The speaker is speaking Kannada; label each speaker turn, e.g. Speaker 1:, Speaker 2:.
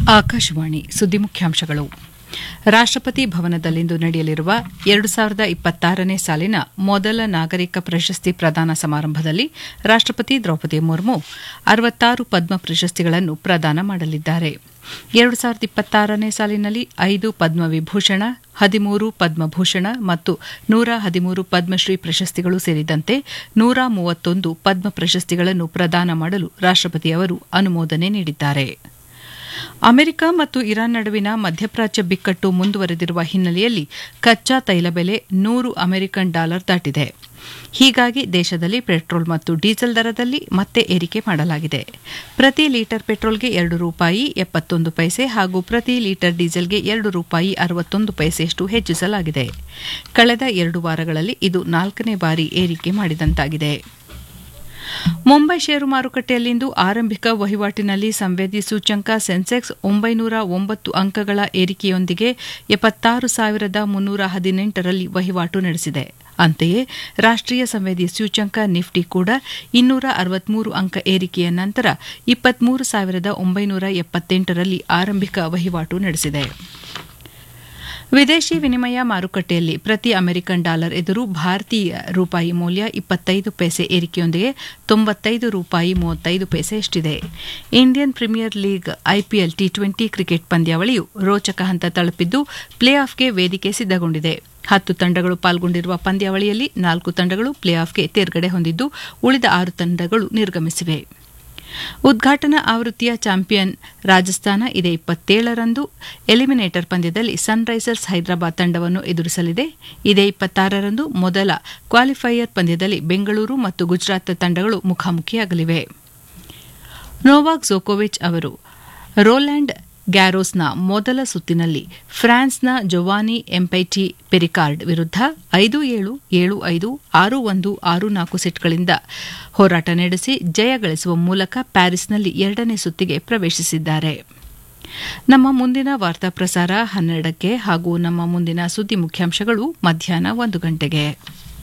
Speaker 1: ಆಕಾಶವಾಣಿ ಸುದ್ದಿ ಮುಖ್ಯಾಂಶಗಳು ರಾಷ್ಟ್ರಪತಿ ಭವನದಲ್ಲಿಂದು ನಡೆಯಲಿರುವ ಎರಡು ಸಾವಿರದ ಇಪ್ಪತ್ತಾರನೇ ಸಾಲಿನ ಮೊದಲ ನಾಗರಿಕ ಪ್ರಶಸ್ತಿ ಪ್ರದಾನ ಸಮಾರಂಭದಲ್ಲಿ ರಾಷ್ಟ್ರಪತಿ ದ್ರೌಪದಿ ಮುರ್ಮು ಅರವತ್ತಾರು ಪದ್ಮ ಪ್ರಶಸ್ತಿಗಳನ್ನು ಪ್ರದಾನ ಮಾಡಲಿದ್ದಾರೆ ಎರಡು ಸಾವಿರದ ಇಪ್ಪತ್ತಾರನೇ ಸಾಲಿನಲ್ಲಿ ಐದು ಪದ್ಮವಿಭೂಷಣ ಹದಿಮೂರು ಪದ್ಮಭೂಷಣ ಮತ್ತು ನೂರ ಹದಿಮೂರು ಪದ್ಮಶ್ರೀ ಪ್ರಶಸ್ತಿಗಳು ಸೇರಿದಂತೆ ನೂರ ಮೂವತ್ತೊಂದು ಪದ್ಮ ಪ್ರಶಸ್ತಿಗಳನ್ನು ಪ್ರದಾನ ಮಾಡಲು ರಾಷ್ಟ್ರಪತಿ ಅವರು ಅನುಮೋದನೆ ನೀಡಿದ್ದಾರೆ ಅಮೆರಿಕ ಮತ್ತು ಇರಾನ್ ನಡುವಿನ ಮಧ್ಯಪ್ರಾಚ್ಯ ಬಿಕ್ಕಟ್ಟು ಮುಂದುವರೆದಿರುವ ಹಿನ್ನೆಲೆಯಲ್ಲಿ ಕಚ್ಚಾ ತೈಲ ಬೆಲೆ ನೂರು ಅಮೆರಿಕನ್ ಡಾಲರ್ ದಾಟಿದೆ ಹೀಗಾಗಿ ದೇಶದಲ್ಲಿ ಪೆಟ್ರೋಲ್ ಮತ್ತು ಡೀಸೆಲ್ ದರದಲ್ಲಿ ಮತ್ತೆ ಏರಿಕೆ ಮಾಡಲಾಗಿದೆ ಪ್ರತಿ ಲೀಟರ್ ಪೆಟ್ರೋಲ್ಗೆ ಎರಡು ರೂಪಾಯಿ ಎಪ್ಪತ್ತೊಂದು ಪೈಸೆ ಹಾಗೂ ಪ್ರತಿ ಲೀಟರ್ ಡೀಸೆಲ್ಗೆ ಎರಡು ರೂಪಾಯಿ ಅರವತ್ತೊಂದು ಪೈಸೆಯಷ್ಟು ಹೆಚ್ಚಿಸಲಾಗಿದೆ ಕಳೆದ ಎರಡು ವಾರಗಳಲ್ಲಿ ಇದು ನಾಲ್ಕನೇ ಬಾರಿ ಏರಿಕೆ ಮಾಡಿದಂತಾಗಿದೆ ಮುಂಬೈ ಷೇರು ಮಾರುಕಟ್ಟೆಯಲ್ಲಿಂದು ಆರಂಭಿಕ ವಹಿವಾಟಿನಲ್ಲಿ ಸಂವೇದಿ ಸೂಚ್ಯಂಕ ಸೆನ್ಸೆಕ್ಸ್ ಒಂಬೈನೂರ ಒಂಬತ್ತು ಅಂಕಗಳ ಏರಿಕೆಯೊಂದಿಗೆ ಎಪ್ಪತ್ತಾರು ಸಾವಿರದ ಮುನ್ನೂರ ಹದಿನೆಂಟರಲ್ಲಿ ವಹಿವಾಟು ನಡೆಸಿದೆ ಅಂತೆಯೇ ರಾಷ್ಟ್ರೀಯ ಸಂವೇದಿ ಸೂಚ್ಯಂಕ ನಿಫ್ಟಿ ಕೂಡ ಇನ್ನೂರ ಅರವತ್ಮೂರು ಅಂಕ ಏರಿಕೆಯ ನಂತರ ಇಪ್ಪತ್ಮೂರು ಸಾವಿರದ ಒಂಬೈನೂರ ಎಪ್ಪತ್ತೆಂಟರಲ್ಲಿ ಆರಂಭಿಕ ವಹಿವಾಟು ನಡೆಸಿದೆ ವಿದೇಶಿ ವಿನಿಮಯ ಮಾರುಕಟ್ಟೆಯಲ್ಲಿ ಪ್ರತಿ ಅಮೆರಿಕನ್ ಡಾಲರ್ ಎದುರು ಭಾರತೀಯ ರೂಪಾಯಿ ಮೌಲ್ಯ ಇಪ್ಪತ್ತೈದು ಪೈಸೆ ಏರಿಕೆಯೊಂದಿಗೆ ತೊಂಬತ್ತೈದು ರೂಪಾಯಿ ಮೂವತ್ತೈದು ಪೈಸೆಯಷ್ಟಿದೆ Indian premier league IPL T twenty cricket ಪಂದ್ಯಾವಳಿಯು ರೋಚಕ ಹಂತ ತಲುಪಿದ್ದು ಪ್ಲೇ ಆಫ್ಗೆ ವೇದಿಕೆ ಸಿದ್ದಗೊಂಡಿದೆ ಹತ್ತು ತಂಡಗಳು ಪಾಲ್ಗೊಂಡಿರುವ ಪಂದ್ಯಾವಳಿಯಲ್ಲಿ ನಾಲ್ಕು ತಂಡಗಳು ಪ್ಲೇ ಆಫ್ಗೆ ತೇರ್ಗಡೆ ಹೊಂದಿದ್ದು ಉಳಿದ ಆರು ತಂಡಗಳು ನಿರ್ಗಮಿಸಿವೆ ಉದ್ಘಾಟನಾ ಆವೃತ್ತಿಯ ಚಾಂಪಿಯನ್ ರಾಜಸ್ಥಾನ ಇದೇ ಇಪ್ಪತ್ತೇಳರಂದು ಎಲಿಮಿನೇಟರ್ ಪಂದ್ಯದಲ್ಲಿ ಸನ್ರೈಸರ್ಸ್ ಹೈದರಾಬಾದ್ ತಂಡವನ್ನು ಎದುರಿಸಲಿದೆ ಇದೇ ಇಪ್ಪತ್ತಾರರಂದು ಮೊದಲ ಕ್ವಾಲಿಫೈಯರ್ ಪಂದ್ಯದಲ್ಲಿ ಬೆಂಗಳೂರು ಮತ್ತು ಗುಜರಾತ್ ತಂಡಗಳು ಮುಖಾಮುಖಿಯಾಗಲಿವೆ ನೋವಾಕ್ ಜೋಕೋವಿಚ್ ಅವರು ರೋಲ್ಯಾಂಡ್ ಗ್ಯಾರೋಸ್ನ ಮೊದಲ ಸುತ್ತಿನಲ್ಲಿ ಫ್ರಾನ್ಸ್ನ ಜೊವಾನಿ ಎಂಪೈಟಿ ಪೆರಿಕಾರ್ಡ್ ವಿರುದ್ಧ ಐದು ಏಳು ಏಳು ಐದು ಆರು ಒಂದು ಆರು ನಾಲ್ಕು ಸೆಟ್ಗಳಿಂದ ಹೋರಾಟ ನಡೆಸಿ ಜಯ ಗಳಿಸುವ ಮೂಲಕ ಪ್ಯಾರಿಸ್ನಲ್ಲಿ ಎರಡನೇ ಸುತ್ತಿಗೆ ಪ್ರವೇಶಿಸಿದ್ದಾರೆ ನಮ್ಮ ಮುಂದಿನ ವಾರ್ತಾ ಪ್ರಸಾರ ಹನ್ನೆರಡಕ್ಕೆ ಹಾಗೂ ನಮ್ಮ ಮುಂದಿನ ಸುದ್ದಿ ಮುಖ್ಯಾಂಶಗಳು ಮಧ್ಯಾಹ್ನ ಒಂದು ಗಂಟೆಗೆ